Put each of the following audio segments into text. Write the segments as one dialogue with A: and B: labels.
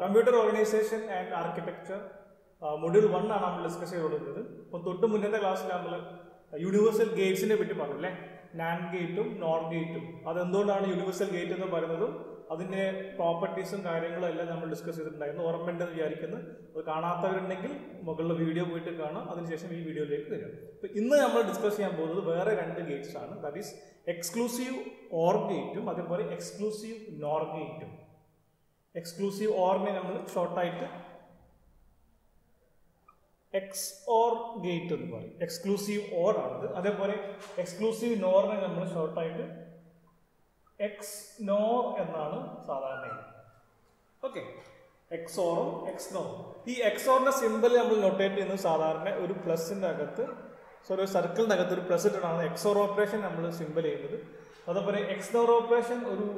A: computer organisation and architecture module one ആണ് നമ്മൾ discuss ചെയ്തുകൊണ്ടിരുന്നത് അപ്പോൾ തൊട്ട് മുന്നത്തെ ക്ലാസ്സിൽ നമ്മൾ യൂണിവേഴ്സൽ ഗേറ്റ്സിനെ പറ്റി പറഞ്ഞു അല്ലേ നാൻ ഗേറ്റും നോർ ഗേറ്റും അതെന്തുകൊണ്ടാണ് യൂണിവേഴ്സൽ ഗേറ്റ് എന്ന് പറയുന്നതും അതിന്റെ പ്രോപ്പർട്ടീസും കാര്യങ്ങളും എല്ലാം നമ്മൾ ഡിസ്കസ് ചെയ്തിട്ടുണ്ടായിരുന്നു ഓർമ്മയുണ്ടെന്ന് വിചാരിക്കുന്നു അത് കാണാത്തവരുണ്ടെങ്കിൽ മുകളിലെ വീഡിയോ പോയിട്ട് കാണാം അതിനുശേഷം ഈ വീഡിയോയിലേക്ക് വരും അപ്പോൾ ഇന്ന് നമ്മൾ ഡിസ്കസ് ചെയ്യാൻ പോകുന്നത് വേറെ രണ്ട് ഗേറ്റ്സ് ആണ് ദാറ്റ് ഈസ് എക്സ്ക്ലൂസീവ് ഓർ ഗേറ്റും അതേപോലെ എക്സ്ക്ലൂസീവ് നോർ ഗേറ്റും എക്സ്ക്ലൂസീവ് ഓറിനെ നമ്മൾ ഷോർട്ടായിട്ട് എക്സ് ഓർ ഗേറ്റ് എന്ന് പറയും എക്സ്ക്ലൂസീവ് ഓർ ആണത് അതേപോലെ എക്സ്ക്ലൂസീവ് നോറിനെ നമ്മൾ ഷോർട്ടായിട്ട് എക്സ് നോർ എന്നാണ് സാധാരണ ഓക്കെ എക്സ് ഓറും എക്സ് നോറും ഈ എക്സ് ഓറിന്റെ സിമ്പിൾ നമ്മൾ നൊട്ടേറ്റ് ചെയ്യുന്നത് സാധാരണ ഒരു പ്ലസിന്റെ അകത്ത് സോറി ഒരു സർക്കിളിന്റെ അകത്ത് ഒരു പ്ലസ് ഇട്ടാണ് എക്സ് ഓർ ഓപ്പറേഷൻ നമ്മൾ സിമ്പിൾ ചെയ്യുന്നത് അതേപോലെ എക്സ് നോർ ഓപ്പറേഷൻ ഒരു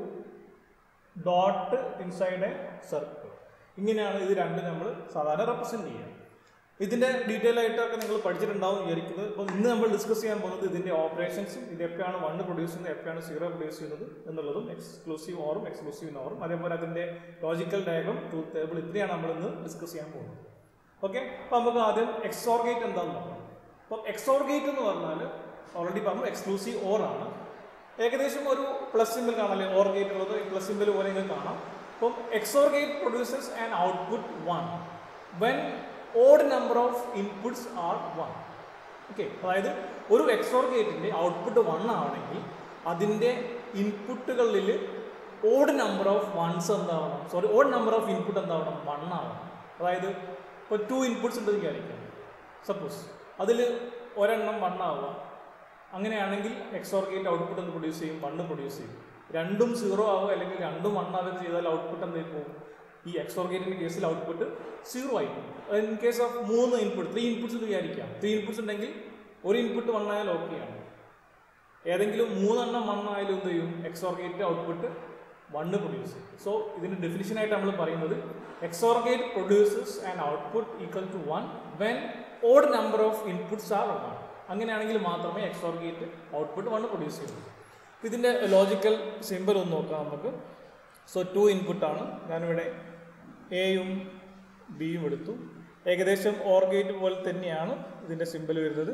A: ഡോട്ട് ഇൻസൈഡ് എ സർക്കിൾ ഇങ്ങനെയാണ് ഇത് രണ്ടും നമ്മൾ സാധാരണ റെപ്രസെന്റ് ചെയ്യുക ഇതിന്റെ ഡീറ്റെയിൽ ആയിട്ടൊക്കെ നിങ്ങൾ പഠിച്ചിട്ടുണ്ടാവും വിചാരിക്കുന്നത് അപ്പോൾ ഇന്ന് നമ്മൾ ഡിസ്കസ് ചെയ്യാൻ പോകുന്നത് ഇതിന്റെ ഓപ്പറേഷൻസും ഇത് എപ്പോഴാണ് വണ്ണ് പ്രൊഡ്യൂസ് ചെയ്യുന്നത് എപ്പോഴാണ് സീറോ പ്രൊഡ്യൂസ് ചെയ്യുന്നത് എന്നുള്ളതും എക്സ്ക്ലൂസീവ് ഓറും എക്സ്ക്ലൂസീവ് നോറും അതേപോലെ അതിന്റെ ലോജിക്കൽ ഡയഗ്രം ട്രൂത്ത് ടേബിൾ ഇത്രയാണ് നമ്മൾ ഇന്ന് ഡിസ്കസ് ചെയ്യാൻ പോകുന്നത് ഓക്കെ അപ്പോൾ നമുക്ക് ആദ്യം എക്സോർഗേറ്റ് എന്താണെന്ന് നോക്കാം അപ്പോൾ എക്സോർഗേറ്റ് എന്ന് പറഞ്ഞാൽ ഓൾറെഡി പറഞ്ഞു എക്സ്ക്ലൂസീവ് ഓർ ആണ് ഏകദേശം ഒരു പ്ലസ് സിമ്പിൾ കാണാം ഓർ ഗേറ്റ് ഉള്ളത് പ്ലസ് സിമ്പിൾ പോലെ നിങ്ങൾക്ക് കാണാം അപ്പം XOR gate produces and output one when odd number of inputs are one okay അതായത് ഒരു എക്സോർ ഗേറ്റിന്റെ ഔട്ട്പുട്ട് വൺ ആവണമെങ്കിൽ അതിന്റെ ഇൻപുട്ടുകളിൽ ഓഡ് നമ്പർ ഓഫ് വൺസ് എന്താവണം sorry odd number of input എന്താവണം വൺ ആവണം അതായത് ഇപ്പോൾ ടു ഇൻപുട്സ് ഉണ്ടെന്ന് വിചാരിക്കാം സപ്പോസ് അതിൽ ഒരെണ്ണം വൺ ആവുക അങ്ങനെയാണെങ്കിൽ എക്സോർ ഗേറ്റ് ഔട്ട്പുട്ട് എന്ത് പ്രൊഡ്യൂസ് ചെയ്യും വണ്ണ് പ്രൊഡ്യൂസ് ചെയ്യും രണ്ടും സീറോ ആവുക അല്ലെങ്കിൽ രണ്ടും വൺ ആവുക ചെയ്താൽ ഔട്ട്പുട്ട് എന്തായി പോകും ഈ എക്സോർ ഗേറ്റിന്റെ കേസിൽ ഔട്ട്പുട്ട് സീറോ ആയി പോകും ഇൻ കേസ് ഓഫ് മൂന്ന് ഇൻപുട്ട് ത്രീ ഇൻപുട്സ് വിചാരിക്കാം ത്രീ ഇൻപുട്സ് ഉണ്ടെങ്കിൽ ഒരു ഇൻപുട്ട് വൺ ആയാൽ ഓക്കെയാണ് ഏതെങ്കിലും മൂന്നെണ്ണം വൺ ആയാലും എന്ത് ചെയ്യും XOR gate output one produce ചെയ്യും സോ ഇതിന്റെ ഡെഫിനിഷൻ ആയിട്ട് നമ്മൾ പറയുന്നത് XOR gate produces and output equal to one when odd number of inputs are one അങ്ങനെയാണെങ്കിൽ മാത്രമേ XOR gate output one produce ചെയ്യുള്ളൂ ഇതിന്റെ ലോജിക്കൽ സിമ്പിൾ ഒന്ന് നോക്കാം നമുക്ക് സോ ടു ഇൻപുട്ടാണ് ഞാനിവിടെ എയും ബിയും എടുത്തു ഏകദേശം ഓർ ഗേറ്റ് പോലെ തന്നെയാണ് ഇതിന്റെ സിമ്പിൾ വരുന്നത്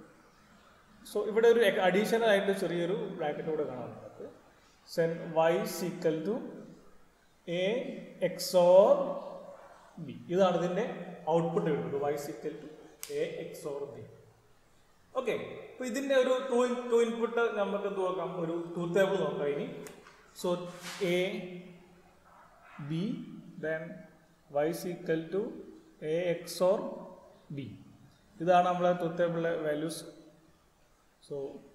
A: സോ ഇവിടെ ഒരു അഡീഷണൽ ആയിട്ട് ചെറിയൊരു ബ്രാക്കറ്റ് കൂടെ കാണാം നമുക്ക് then Y equal to A XOR B ഇതാണ് ഇതിന്റെ ഔട്ട്പുട്ട് വരുന്നത് Y equal to A XOR B okay അപ്പൊ ഇതിന്റെ ഒരു ടു ടു ഇൻപുട്ട് നമുക്ക് എന്ത് നോക്കാം ഒരു ടു ടേബിൾ നോക്കാം ഇനി so A B then Y equal to A XOR B ഇതാണ് നമ്മളെ ടു ടേബിളിലെ വാല്യൂസ് സോ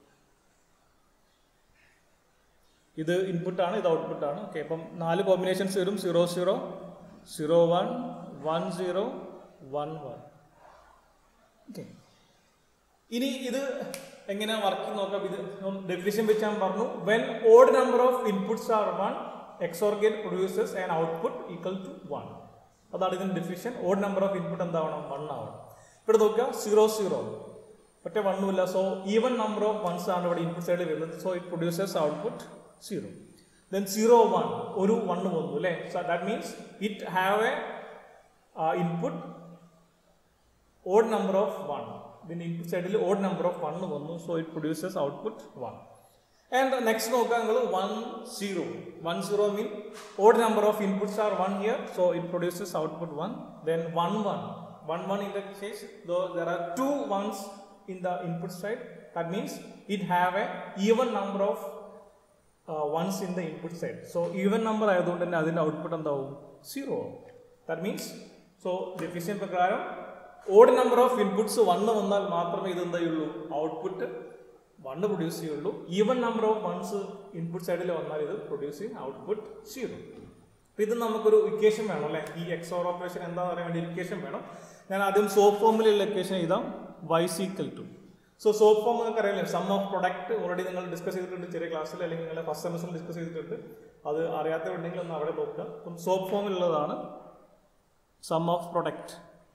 A: ഇത് ഇൻപുട്ടാണ് ഇത് ഔട്ട്പുട്ടാണ് ഓക്കെ അപ്പം നാല് കോമ്പിനേഷൻസ് വരും zero zero zero one one zero one one okay ഇനി ഇത് എങ്ങനെയാ വർക്കിംഗ് നോക്കാം ഇത് ഡെഫിനിഷൻ വെച്ച് ഞാൻ പറഞ്ഞു when odd number of inputs are one XOR gate produces and output equal to one അതാണ് ഇതിന്റെ definition odd number of input എന്താവണം വൺ ആവണം ഇവിടെ നോക്കുക സീറോ സീറോ ഒറ്റ വണ്ണുമില്ല so even number of ones ആണ് ഇവിടെ ഇൻപുട്ട് സൈഡിൽ വരുന്നത് so it produces output zero then zero one ഒരു വണ്ണ് വന്നു അല്ലേ so that means it have a input odd number of one ഇതിന്റെ ഇൻപുട്ട് സൈഡിൽ ഓഡ് നമ്പർ ഓഫ് വൺ വന്നു so it produces output one and next നോക്കാം നിങ്ങൾ one zero one zero mean odd number of inputs are one here so it produces output one then one one one one in the case there are two ones in the input side that means it have a even number of uh, ones in the input side so even number ആയതുകൊണ്ട് തന്നെ അതിന്റെ output എന്താവും zero that means so definition പ്രകാരം odd number of inputs one വന്നാൽ മാത്രമേ ഇത് എന്താ ചെയ്യുള്ളൂ ഔട്ട്പുട്ട് വണ്ണ് പ്രൊഡ്യൂസ് ചെയ്യുള്ളൂ even number of ones input സൈഡിൽ വന്നാൽ ഇത് പ്രൊഡ്യൂസ് ചെയ്യും ഔട്ട്പുട്ട് സീറോ ഇത് നമുക്കൊരു ഇക്വേഷൻ വേണം അല്ലേ ഈ എക്സോർ ഓപ്പറേഷൻ എന്താണെന്ന് പറയാൻ വേണ്ടി ഇക്വേഷൻ വേണം ഞാൻ ആദ്യം സോപ്പ് ഫോമിലുള്ള ഇക്വേഷൻ എഴുതാം Y equal to so SOP form നിങ്ങൾക്ക് അറിയാലോ സം ഓഫ് പ്രൊഡക്റ്റ് ഓൾറെഡി നിങ്ങൾ ഡിസ്കസ് ചെയ്തിട്ടുണ്ട് ചെറിയ ക്ലാസ്സിൽ അല്ലെങ്കിൽ നിങ്ങൾ ഫസ്റ്റ് സെമസ്റ്ററിൽ ഡിസ്കസ് ചെയ്തിട്ടുണ്ട് അത് അറിയാത്തവരുണ്ടെങ്കിൽ ഒന്ന് അവിടെ നോക്കുക അപ്പം സോപ്പ് ഫോമിലുള്ളതാണ് സം ഓഫ് പ്രൊഡക്റ്റ്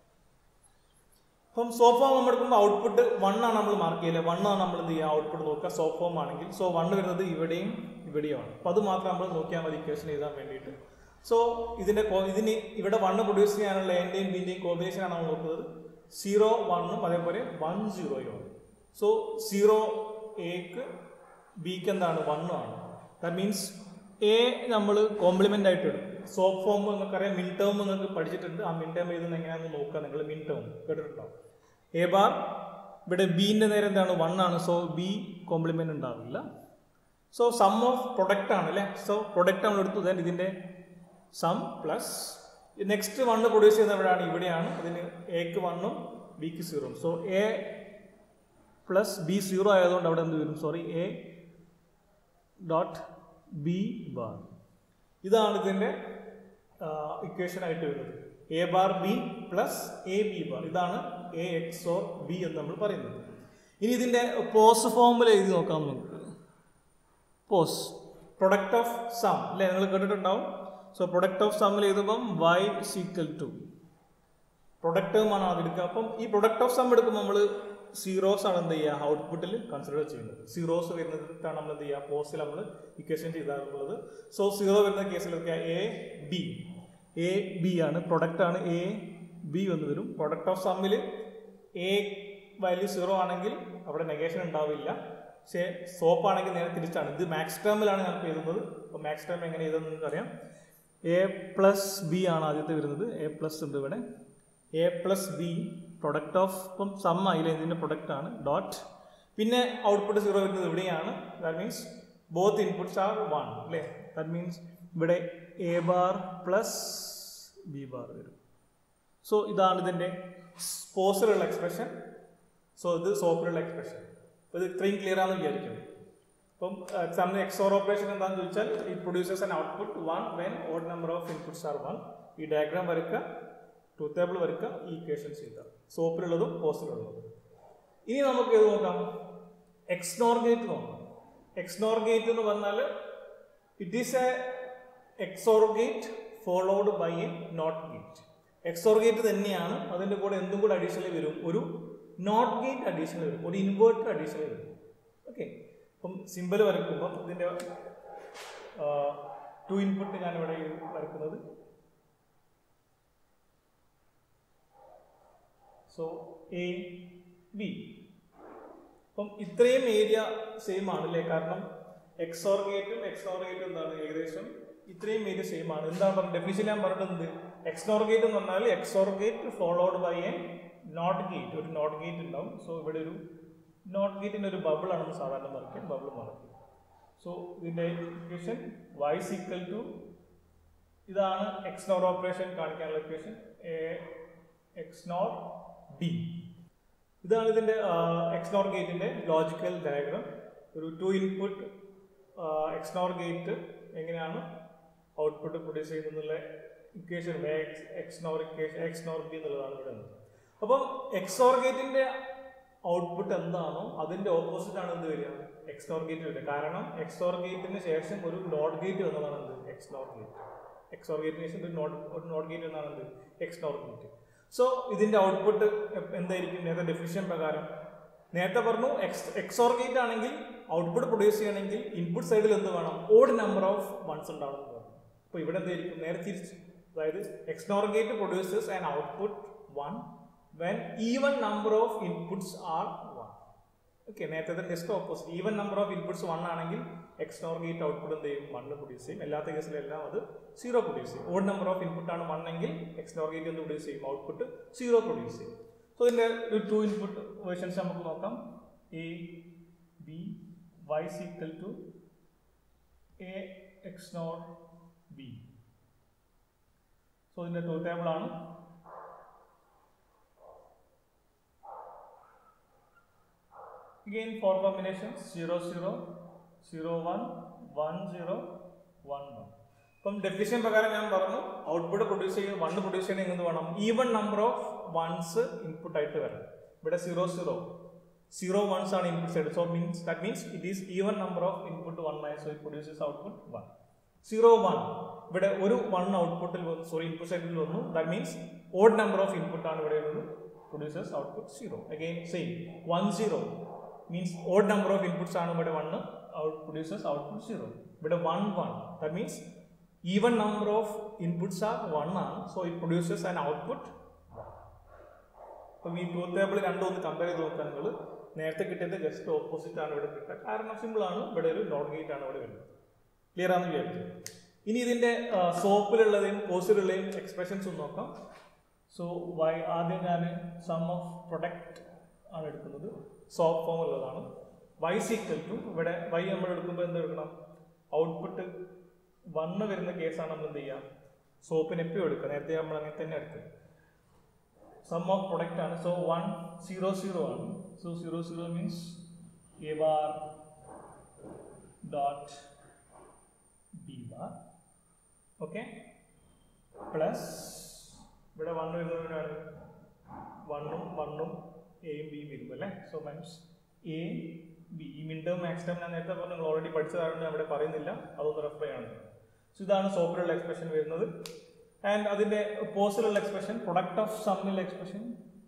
A: അപ്പം സോപ്പ് ഫോം നമ്മൾ എടുക്കുമ്പോൾ ഔട്ട്പുട്ട് വൺ ആണ് നമ്മൾ മാർക്ക് ചെയ്യില്ല വൺ ആണ് നമ്മൾ എന്ത് ചെയ്യുക ഔട്ട്പുട്ട് നോക്കുക സോപ്പ് ഫോം ആണെങ്കിൽ സോ വൺ വരുന്നത് ഇവിടെയും ഇവിടെയുമാണ് അപ്പം അത് മാത്രം നമ്മൾ നോക്കിയാൽ മതി ഇക്വേഷൻ എഴുതാൻ വേണ്ടിയിട്ട് സോ ഇതിന്റെ കോ- ഇതിന് ഇവിടെ വണ്ണ് പ്രൊഡ്യൂസ് ചെയ്യാനുള്ള എൻ്റെയും ബിൻ്റെയും കോമ്പിനേഷൻ ആണ് നമ്മൾ നോക്കുന്നത് സീറോ വണ്ണും അതേപോലെ വൺ സീറോയും ആണ് സോ സീറോ എക്ക് ബിക്ക് എന്താണ് വണ്ണും ആണ് ദാറ്റ് മീൻസ് എ നമ്മൾ കോംപ്ലിമെൻ്റ് ആയിട്ട് എടുക്കും സോപ്പ് ഫോം നിങ്ങൾക്കറിയാം മിൻ ടേം നിങ്ങൾക്ക് പഠിച്ചിട്ടുണ്ട് ആ മിൻ ടേം എഴുതുന്നത് എങ്ങനെയാണെന്ന് നോക്കുക നിങ്ങൾ മിൻ ടേം കേട്ടിട്ടുണ്ടാവും എ ബാർ ഇവിടെ ബീൻ്റെ നേരെ എന്താണ് വൺ ആണ് സോ ബി കോംപ്ലിമെൻ്റ് ഉണ്ടാവില്ല സോ സം ഓഫ് പ്രൊഡക്റ്റ് ആണ് അല്ലേ സോ പ്രൊഡക്റ്റ് നമ്മൾ എടുത്തു then ഇതിൻ്റെ sum plus next one produce ചെയ്യുന്നത് എവിടെയാണ് ഇവിടെയാണ് അതിന് എക്ക് വണ്ണും ബിക്ക് സീറോയും so A plus B zero ആയതുകൊണ്ട് അവിടെ എന്ത് വരും sorry A dot B bar ഇതാണ് ഇതിൻ്റെ ഇക്വേഷൻ ആയിട്ട് വരുന്നത് A bar B plus A B bar ഇതാണ് എ എക്സ് ഓർ ബി എന്ന് നമ്മൾ പറയുന്നത് ഇനി ഇതിൻ്റെ പോസ് ഫോമിൽ എഴുതി നോക്കാം നമുക്ക് പോസ് പ്രൊഡക്റ്റ് ഓഫ് സം അല്ലേ നിങ്ങൾ കേട്ടിട്ടുണ്ടാവും സോ പ്രൊഡക്റ്റ് ഓഫ് സമ്മിൽ എഴുതുമ്പം വൈ സീക്വൽ ടു പ്രൊഡക്റ്റ് ടേമാണ് അത് എടുക്കുക അപ്പം ഈ പ്രൊഡക്റ്റ് ഓഫ് സം എടുക്കുമ്പോൾ നമ്മൾ സീറോസ് ആണ് എന്ത് ചെയ്യുക ഔട്ട്പുട്ടിൽ കൺസിഡർ ചെയ്യുന്നത് സീറോസ് വരുന്നതാണ് നമ്മൾ എന്ത് ചെയ്യുക പോസ്റ്റിൽ നമ്മൾ ഇക്വേഷൻ ചെയ്താറുള്ളത് സോ സീറോ വരുന്ന കേസിൽ എടുക്കുക എ ബി എ ബി ആണ് പ്രൊഡക്റ്റ് ആണ് എ ബി എന്ന് വരും പ്രൊഡക്റ്റ് ഓഫ് സമ്മിൽ എ വാല്യൂ സീറോ ആണെങ്കിൽ അവിടെ നെഗേഷൻ ഉണ്ടാവില്ല പക്ഷേ സോപ്പ് ആണെങ്കിൽ നേരെ തിരിച്ചാണ് ഇത് മാക്സ് ടേമിലാണ് ഞാൻ എഴുതുന്നത് അപ്പോൾ മാക്സ് ടേം എങ്ങനെ എഴുതുന്നത് നിങ്ങൾക്ക് അറിയാം എ പ്ലസ് ബി ആണ് ആദ്യത്തെ വരുന്നത് എ പ്ലസ് ഉണ്ട് ഇവിടെ A plus B product of ഇപ്പം സം ആയില്ല ഇതിൻ്റെ പ്രൊഡക്റ്റ് ആണ് ഡോട്ട് പിന്നെ ഔട്ട്പുട്ട് സീറോ വരുന്നത് ഇവിടെയാണ് that means both inputs are one അല്ലേ ദാറ്റ് മീൻസ് ഇവിടെ A bar plus B bar വരും സോ ഇതാണ് ഇതിൻ്റെ പോസിലുള്ള എക്സ്പ്രഷൻ സോ ഇത് സോപ്പിലുള്ള എക്സ്പ്രഷൻ അപ്പോൾ ഇത് ഇത്രയും ക്ലിയർ ആണെന്ന് വിചാരിക്കുന്നു അപ്പം എക്സാമിന് എക്സോർ ഓപ്പറേഷൻ എന്താണെന്ന് ചോദിച്ചാൽ ഈ produces and output one when odd number of inputs are one ഈ ഡയഗ്രാം വരയ്ക്കുക ടൂ ടേബിൾ വരയ്ക്കുക ഈ ഇക്വേഷൻസ് ചെയ്യുക സോപ്പിലുള്ളതും പോസിലുള്ളതും ഇനി നമുക്ക് ഇത് നോക്കാം എക്സ്നോർ ഗേറ്റ് നോക്കാം എക്സ്നോർ ഗേറ്റ് എന്ന് പറഞ്ഞാൽ it is a XOR gate followed by a NOT gate XOR gate തന്നെയാണ് അതിൻ്റെ കൂടെ എന്തും കൂടെ അഡീഷണൽ വരും ഒരു നോട്ട് ഗേറ്റ് അഡീഷണൽ വരും ഒരു ഇൻവേർട്ടർ അഡീഷണൽ വരും ഓക്കെ അപ്പം സിമ്പിൾ വരയ്ക്കുമ്പോൾ ഇതിൻ്റെ ടു ഇൻപുട്ട് ഞാനിവിടെ വരയ്ക്കുന്നത് സോ എ ബി അപ്പം ഇത്രയും ഏരിയ സെയിം ആണ് അല്ലേ കാരണം എക്സോർ ഗേറ്റും എക്സോർ ഗേറ്റും എന്താണ് ഏകദേശം ഇത്രയും ഏരിയ സെയിം ആണ് എന്താണ് പറഞ്ഞത് ഡെഫിനിഷൻ ഞാൻ പറഞ്ഞത് എക്സോർ ഗേറ്റ് എന്ന് പറഞ്ഞാൽ XOR gate followed by a NOT gate ഒരു നോട്ട് ഗേറ്റ് ഉണ്ടാവും സോ ഇവിടെ ഒരു നോട്ട് ഗേറ്റിൻ്റെ ഒരു ബബിൾ ആണ് നമ്മൾ സാധാരണ മറക്കുക ബബിൾ മറക്കുക സോ ഇതിൻ്റെ ഇക്വേഷൻ വൈസ് ഈക്വൽ ടു ഇതാണ് എക്സ്നോർ ഓപ്പറേഷൻ കാണിക്കാനുള്ള ഇക്വേഷൻ എ എക്സ്നോർ ബി ഇതാണ് ഇതിൻ്റെ എക്സ്നോർ ഗേറ്റിൻ്റെ ലോജിക്കൽ ഡയഗ്രാം ഒരു ടു ഇൻപുട്ട് എക്സ്നോർ ഗേറ്റ് എങ്ങനെയാണ് ഔട്ട്പുട്ട് പ്രൊഡ്യൂസ് ചെയ്യുന്നതെന്നുള്ള equation XNOR equation XNOR B എന്നുള്ളതാണ് ഇവിടെ ഉള്ളത് അപ്പം എക്സോർ ഗേറ്റിൻ്റെ ഔട്ട്പുട്ട് എന്താണോ അതിൻ്റെ ഓപ്പോസിറ്റ് ആണ് എന്ത് വരിക എക്സ്നോർ ഗേറ്റ് വരിക കാരണം എക്സോർ ഗേറ്റിന് ശേഷം ഒരു നോട്ട് ഗേറ്റ് വന്നതാണ് എന്ത് എക്സ്നോർ ഗേറ്റ് എക്സോർ ഗേറ്റിന് ശേഷം ഒരു നോട്ട് ഒരു നോട്ട് ഗേറ്റ് എന്നാണ് എന്ത് എക്സ്നോർ ഗേറ്റ് സോ ഇതിന്റെ ഔട്ട്പുട്ട് എന്തായിരിക്കും നേരത്തെ ഡെഫിനിഷൻ പ്രകാരം നേരത്തെ പറഞ്ഞു എക്സ് എക്സോർ ഗേറ്റ് ആണെങ്കിൽ ഔട്ട്പുട്ട് പ്രൊഡ്യൂസ് ചെയ്യണമെങ്കിൽ ഇൻപുട്ട് സൈഡിൽ എന്ത് വേണം ഓഡ് നമ്പർ ഓഫ് വൺസ് ഉണ്ടാവണം എന്ന് പറഞ്ഞു അപ്പോൾ ഇവിടെ എന്തായിരിക്കും നേരെ തിരിച്ച് അതായത് XNOR gate produces and output one when even number of inputs are one okay നേരത്തെ just opposite even number of inputs one ആണെങ്കിൽ എക്സ്നോർ ഗേറ്റ് ഔട്ട്പുട്ട് എന്ത് ചെയ്യും വണ്ണ് പ്രൊഡ്യൂസ് ചെയ്യും എല്ലാത്ത കേസിലെല്ലാം അത് സീറോ പ്രൊഡ്യൂസ് ചെയ്യും ഓഡ് നമ്പർ ഓഫ് ഇൻപുട്ട് ആണ് വൺ എങ്കിൽ എക്സ്നോർ ഗേറ്റ് എന്ത് പ്രൊഡ്യൂസ് ചെയ്യും ഔട്ട്പുട്ട് സീറോ പ്രൊഡ്യൂസ് ചെയ്യും സോ ഇതിൻ്റെ ഒരു ടു ഇൻപുട്ട് വേർഷൻസ് നമുക്ക് നോക്കാം A B Y equal to A XNOR B so ഇതിൻ്റെ ടു ടേബിൾ ആണ് again four combinations 0 0 0 1 1 0 1 1 ഇപ്പം ഡെഫിനിഷൻ പ്രകാരം ഞാൻ പറഞ്ഞു ഔട്ട്പുട്ട് പ്രൊഡ്യൂസ് ചെയ്യുന്ന വണ്ണ് പ്രൊഡ്യൂസ് ചെയ്യണമെങ്കിൽ എന്ത് വേണം even number of ones input ആയിട്ട് വരണം ഇവിടെ സീറോ സീറോ സീറോ വൺസ് ആണ് input side so means that means it is even number of input one ആയി so it produces output one zero one ഇവിടെ ഒരു വൺ ഔട്ട്പുട്ടിൽ വന്നു സോറി ഇൻപുട്ട് സൈഡിൽ വന്നു that means odd number of input ആണ് ഇവിടെ ഉള്ളത് produces output zero again same one zero means odd number of inputs ആണ് ഇവിടെ one out produces output zero ഇവിടെ one one that means even number of inputs are one ആണ് so it produces an output അപ്പം ഈ truth table രണ്ടും ഒന്ന് compare ചെയ്ത് നോക്കാൻ നിങ്ങൾ നേരത്തെ കിട്ടിയത് ജസ്റ്റ് ഓപ്പോസിറ്റ് ആണ് ഇവിടെ കിട്ടുക കാരണം സിമ്പിൾ ആണ് ഇവിടെ ഒരു നോട്ട് ഗേറ്റ് ആണ് ഇവിടെ വരുന്നത് ക്ലിയർ ആണെന്ന് വിചാരിച്ചു ഇനി ഇതിന്റെ സോപ്പിലുള്ളതെയും കോഴ്സിലുള്ളതെയും എക്സ്പ്രഷൻസ് ഒന്ന് നോക്കാം സോ വൈ ആദ്യം ഞാൻ സം ഓഫ് പ്രൊഡക്റ്റ് ആണ് എടുക്കുന്നത് സോപ്പ് ഫോം ഉള്ളതാണ് വൈ സീക്വൽ ടു ഇവിടെ വൈ നമ്മൾ എടുക്കുമ്പോൾ എന്ത് എടുക്കണം ഔട്ട്പുട്ട് വണ്ണ് വരുന്ന കേസാണ് നമ്മൾ എന്ത് ചെയ്യുക സോപ്പിന് എപ്പോഴും എടുക്കുക നേരത്തെ നമ്മൾ അങ്ങനെ തന്നെ എടുക്കുക സം ഓഫ് പ്രൊഡക്റ്റ് ആണ് സോ വൺ സീറോ സീറോ ആണ് so zero zero means A bar dot B bar okay plus ഇവിടെ വൺ വരുന്നതിനാണ് വണ്ണും വണ്ണും എയും ബിയും വരും അല്ലേ സോ മീൻസ് എ ബി ഈ മിൻ ടേം മാക്സ് ടേം ഞാൻ നേരത്തെ പറഞ്ഞു നിങ്ങൾ ഓൾറെഡി പഠിച്ചതാണെന്ന് ഞാൻ ഇവിടെ പറയുന്നില്ല അതൊന്ന് റെഫർ ചെയ്യണം സോ ഇതാണ് സോപ്പിലുള്ള എക്സ്പ്രഷൻ വരുന്നത് ആൻഡ് അതിന്റെ പോസിലുള്ള എക്സ്പ്രഷൻ പ്രൊഡക്റ്റ് ഓഫ് സമ്മിലുള്ള expression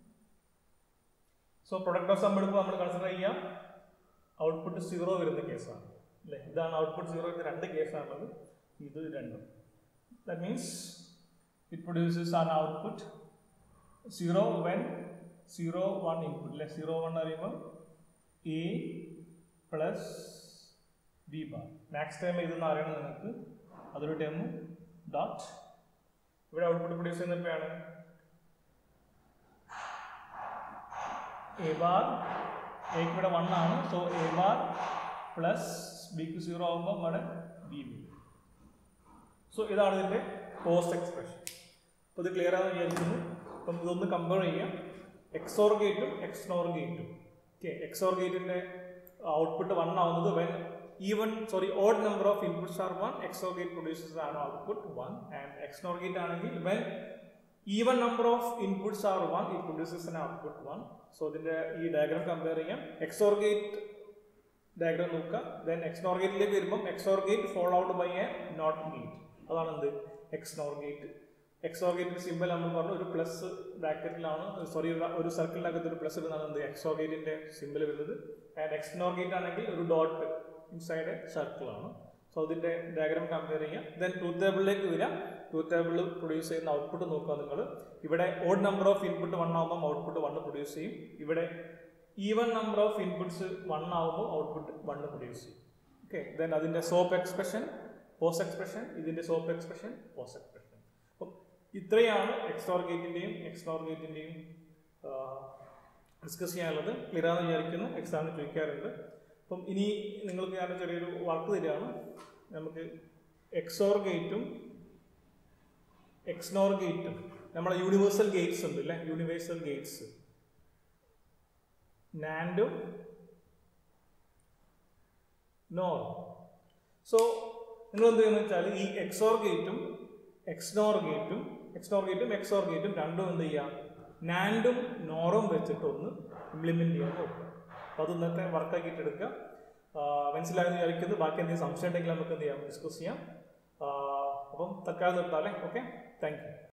A: so product of sum എടുക്കുമ്പോൾ നമ്മൾ കൺസിഡർ ചെയ്യാം ഔട്ട്പുട്ട് സീറോ വരുന്ന കേസാണ് അല്ലേ ഇതാണ് ഔട്ട്പുട്ട് സീറോ വരുന്ന രണ്ട് കേസാണുള്ളത് ഇത് രണ്ടും that means it produces an output zero when zero one input അല്ലെ സീറോ വൺ അറിയുമ്പോൾ A plus B bar maxterm ഇതെന്ന് അറിയണം നിങ്ങൾക്ക് അതൊരു ടൈം ഡോട്ട് ഇവിടെ ഔട്ട്പുട്ട് പ്രൊഡ്യൂസ് ചെയ്യുന്ന എപ്പോഴാണ് എ ബാർ എക്ക് ഇവിടെ വൺ ആണ് സോ എ ബാർ പ്ലസ് ബിക്ക് സീറോ ആകുമ്പോൾ ഇവിടെ ബി ബി സോ ഇതാണ് ഇതിന്റെ പോസ്റ്റ് എക്സ്പ്രഷൻ അപ്പോൾ ഇത് ക്ലിയർ ആണെന്ന് വിചാരിക്കുന്നു അപ്പം ഇതൊന്ന് കമ്പയർ ചെയ്യാം എക്സോർ ഗേറ്റും എക്സ്നോർ ഗേറ്റും ഓക്കെ എക്സോർ ഗേറ്റിന്റെ ഔട്ട്പുട്ട് വൺ ആവുന്നത് when even sorry odd number of inputs are one XOR gate produces ആണ് output one and XNOR gate ആണെങ്കിൽ when even number of inputs are one it produces an output one so ഇതിന്റെ ഈ diagram compare ചെയ്യാം XOR gate diagram നോക്കുക then XNOR ഗേറ്റിലേക്ക് വരുമ്പോൾ XOR gate follow out by a NOT gate അതാണ് എന്ത് XNOR gate XOR ഗേറ്റിന്റെ simple നമ്മൾ പറഞ്ഞു ഒരു പ്ലസ് ബ്രാക്കറ്റിലാണ് സോറി ഒരു സർക്കിളിനകത്ത് ഒരു പ്ലസ് ഇടുന്നതാണ് എന്ത് എക്സോർ ഗേറ്റിന്റെ സിമ്പിൾ വരുന്നത് ആൻഡ് എക്സ്നോർ ഗേറ്റ് ആണെങ്കിൽ ഒരു ഡോട്ട് ഇൻസൈഡ് എ സർക്കിൾ ആണ് സോ അതിന്റെ ഡയഗ്രാം കമ്പയർ ചെയ്യാം ദെൻ ട്രൂത്ത് ടേബിളിലേക്ക് വരാം ട്രൂത്ത് ടേബിൾ പ്രൊഡ്യൂസ് ചെയ്യുന്ന ഔട്ട്പുട്ട് നോക്കുക നിങ്ങൾ ഇവിടെ odd number of input one ആകുമ്പോൾ ഔട്ട്പുട്ട് വൺ പ്രൊഡ്യൂസ് ചെയ്യും ഇവിടെ even number of inputs one ആകുമ്പോൾ ഔട്ട്പുട്ട് വൺ പ്രൊഡ്യൂസ് ചെയ്യും ഓക്കെ ദെൻ അതിന്റെ സോപ്പ് എക്സ്പ്രഷൻ പോസ്റ്റ് എക്സ്പ്രഷൻ ഇതിന്റെ സോപ്പ് എക്സ്പ്രഷൻ പോസ്റ്റ് എക്സ്പ്രഷൻ അപ്പം ഇത്രയാണ് എക്സ്റ്റോർ ഗേറ്റിന്റെയും എക്സ്നോർ ഗേറ്റിന്റെയും ഡിസ്കസ് ചെയ്യാനുള്ളത് ക്ലിയർ ആണെന്ന് വിചാരിക്കുന്നു എക്സാമിന് ചോദിക്കാറുണ്ട് അപ്പം ഇനി നിങ്ങൾക്ക് ഞാൻ ചെറിയൊരു വർക്ക് തരികയാണ് നമുക്ക് എക്സോർ ഗേറ്റും എക്സ്നോർ ഗേറ്റും നമ്മളെ യൂണിവേഴ്സൽ ഗേറ്റ്സ് ഉണ്ട് അല്ലേ യൂണിവേഴ്സൽ ഗേറ്റ്സ് നാൻഡും നോർ സോ നിങ്ങൾ എന്ത് ചെയ്യുന്നത് വെച്ചാൽ ഈ എക്സോർ ഗേറ്റും എക്സ്നോർ ഗേറ്റും എക്സ്നോർ ഗേറ്റും എക്സോർ ഗേറ്റും രണ്ടും എന്ത് ചെയ്യാം നാൻഡും നോറും വെച്ചിട്ട് ഒന്ന് ഇംപ്ലിമെന്റ് ചെയ്യാൻ നോക്കുക അപ്പോൾ അത് ഇന്നത്തെ വർക്കാക്കിയിട്ട് എടുക്കുക മനസ്സിലായെന്ന് വിചാരിക്കുന്നത് ബാക്കി എന്തെങ്കിലും സംശയം ഉണ്ടെങ്കിൽ നമുക്ക് എന്ത് ചെയ്യാം ഡിസ്കസ് ചെയ്യാം ആ, അപ്പം തൽക്കാലം നിർത്താം അല്ലേ ഓക്കെ താങ്ക് യു